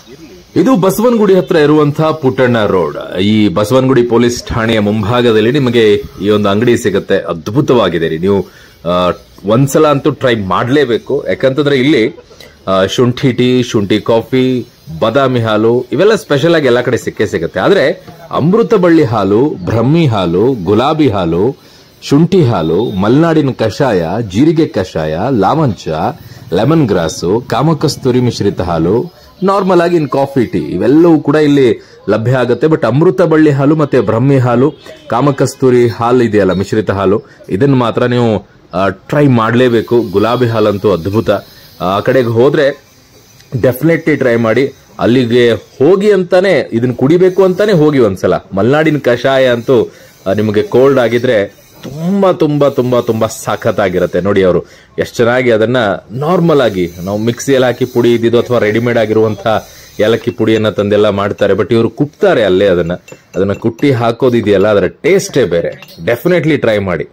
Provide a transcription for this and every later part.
ಇದು ಬಸವನಗುಡಿ ಹತ್ರ ಇರುವಂತಹ ಪುಟ್ಟಣ್ಣ ರೋಡ್ ಈ ಬಸವನಗುಡಿ ಪೊಲೀಸ್ ಠಾಣೆಯ ಮುಂಭಾಗದಲ್ಲಿ ನಿಮಗೆ ಈ ಒಂದು ಅಂಗಡಿ ಸಿಗುತ್ತೆ ಅದ್ಭುತವಾಗಿದೆ ರೀ ನೀವು ಆ, ಒಂದ್ಸಲ ಅಂತೂ ಟ್ರೈ ಮಾಡಲೇಬೇಕು ಯಾಕಂತಂದ್ರೆ ಇಲ್ಲಿ ಆ, ಶುಂಠಿ ಟೀ ಶುಂಠಿ ಕಾಫಿ ಬಾದಾಮಿ ಹಾಲು ಇವೆಲ್ಲ ಸ್ಪೆಷಲ್ ಆಗಿ ಎಲ್ಲ ಕಡೆ ಸಿಕ್ಕೇ ಸಿಗುತ್ತೆ ಆದ್ರೆ ಅಮೃತ ಬಳ್ಳಿ ಹಾಲು ಬ್ರಹ್ಮಿ ಹಾಲು ಗುಲಾಬಿ ಹಾಲು ಶುಂಠಿ ಹಾಲು ಮಲೆನಾಡಿನ ಕಷಾಯ ಜೀರಿಗೆ ಕಷಾಯ ಲಾವಂಚ ಲೆಮನ್ ಗ್ರಾಸು ಕಾಮಕಸ್ತೂರಿ ಮಿಶ್ರಿತ ಹಾಲು ನಾರ್ಮಲ್ ಆಗಿ ಇನ್ ಕಾಫಿ ಟೀ ಇವೆಲ್ಲವೂ ಕೂಡ ಇಲ್ಲಿ ಲಭ್ಯ ಆಗುತ್ತೆ ಬಟ್ ಅಮೃತ ಬಳ್ಳಿ ಹಾಲು ಮತ್ತೆ ಬ್ರಹ್ಮಿ ಹಾಲು ಕಾಮಕಸ್ತೂರಿ ಹಾಲು ಇದೆಯಲ್ಲ ಮಿಶ್ರಿತ ಹಾಲು ಇದನ್ನ ಮಾತ್ರ ನೀವು ಟ್ರೈ ಮಾಡಲೇಬೇಕು ಗುಲಾಬಿ ಹಾಲಂತೂ ಅದ್ಭುತ ಆ ಕಡೆಗೆ ಹೋದ್ರೆ ಡೆಫಿನೆಟ್ಲಿ ಟ್ರೈ ಮಾಡಿ ಅಲ್ಲಿಗೆ ಹೋಗಿ ಅಂತಾನೆ ಇದನ್ನ ಕುಡಿಬೇಕು ಅಂತಾನೆ ಹೋಗಿ ಒಂದ್ಸಲ ಮಲೆನಾಡಿನ ಕಷಾಯ ಅಂತೂ ಆ, ನಿಮಗೆ ಕೋಲ್ಡ್ ಆಗಿದ್ರೆ ತುಂಬಾ ತುಂಬಾ ತುಂಬಾ ತುಂಬಾ ಸಖತ್ತಾಗಿರುತ್ತೆ ನೋಡಿ ಅವರು ಎಷ್ಟು ಚೆನ್ನಾಗಿ ಅದನ್ನ ನಾರ್ಮಲ್ ಆಗಿ ನಾವು ಮಿಕ್ಸಿಯಲ್ಲಿ ಹಾಕಿ ಪುಡಿ ಇದ್ದಿದ್ದು ಅಥವಾ ರೆಡಿಮೇಡ್ ಆಗಿರುವಂತಹ ಏಲಕ್ಕಿ ಪುಡಿಯನ್ನ ತಂದೆಲ್ಲ ಮಾಡ್ತಾರೆ ಬಟ್ ಇವರು ಕುಟ್ತಾರೆ ಅಲ್ಲೇ ಅದನ್ನ ಅದನ್ನ ಕುಟ್ಟಿ ಹಾಕೋದಿದೆಯಲ್ಲ ಅದರ ಟೇಸ್ಟೇ ಬೇರೆ ಡೆಫಿನೆಟ್ಲಿ ಟ್ರೈ ಮಾಡಿ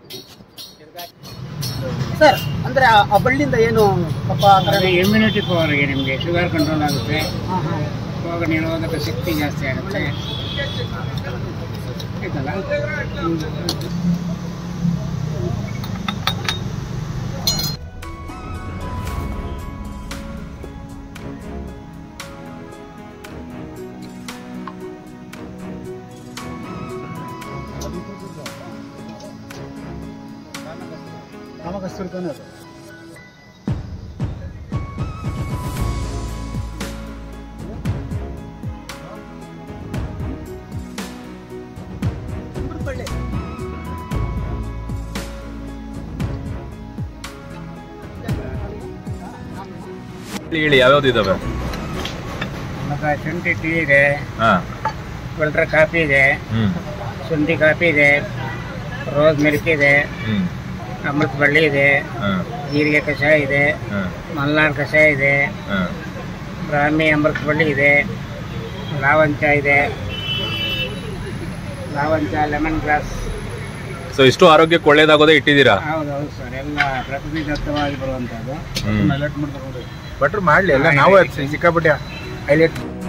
ಸರ್ ಅಂದ್ರೆ ಆ- ಆ ಬಳ್ಳಿಯಿಂದ ಏನು ಕಪ್ಪ ಆ ಥರ ಅದು ಇಮ್ಯುನಿಟಿ ಪವರ್ಗೆ ನಿಮಗೆ ಶುಗರ್ ಕಂಟ್ರೋಲ್ ಆಗುತ್ತೆ ರೋಗ ನಿರೋಧಕ ಶಕ್ತಿ ಜಾಸ್ತಿ ಆಗುತ್ತೆ ಆಯ್ತಲ್ಲ ಕಾಮಕಸ್ತೂರಿ ತಾನೇ ಅದು ಬಳ್ಳಿ ಹೇಳಿ ಯಾವ್ಯಾವ್ದು ಇದಾವೆ ಮತ್ತು ಶುಂಠಿ ಟೀ ಇದೆ ಹಾ ಫಿಲ್ಟರ್ ಕಾಫಿ ಇದೆ ಹ್ಮ್ ಶುಂಠಿ ಕಾಫಿ ಇದೆ ರೋಸ್ ಮಿಲ್ಕ್ ಇದೆ ಹ್ಮ್ ಅಮೃತ ಬಳ್ಳಿ ಇದೆ ಹಾ ಜೀರಿಗೆ ಕಷಾಯ ಇದೆ ಹಾ ಮಲ್ನಾಡ್ ಕಷಾಯ ಇದೆ ಹಾ ಬ್ರಾಹ್ಮಿ ಅಮೃತ ಬಳ್ಳಿ ಇದೆ ಲಾವಂಚ ಇದೆ ಲಾವಂಚ ಲೆಮನ್ ಗ್ರಾಸ್ ಸೊ ಇಷ್ಟು ಆರೋಗ್ಯಕ್ಕೆ ಒಳ್ಳೇದಾಗೋದೇ ಇಟ್ಟಿದ್ದೀರಾ ಹೌದು ಹೌದು ಸರ್ ಎಲ್ಲ ಪ್ರಕೃತಿದತ್ತವಾಗಿ ಬರುವಂಥದ್ದು ಹ್ಮ್ ಹೈಲೈಟ್ ಮಾಡ್ತಾರೆ ನೋಡಿ ಬಟ್ರು ಮಾಡ್ಲಿ ಎಲ್ಲ ನಾವು ಸಿಕ್ಕಾಪಟ್ಟೆ ಹೈಲೈಟ್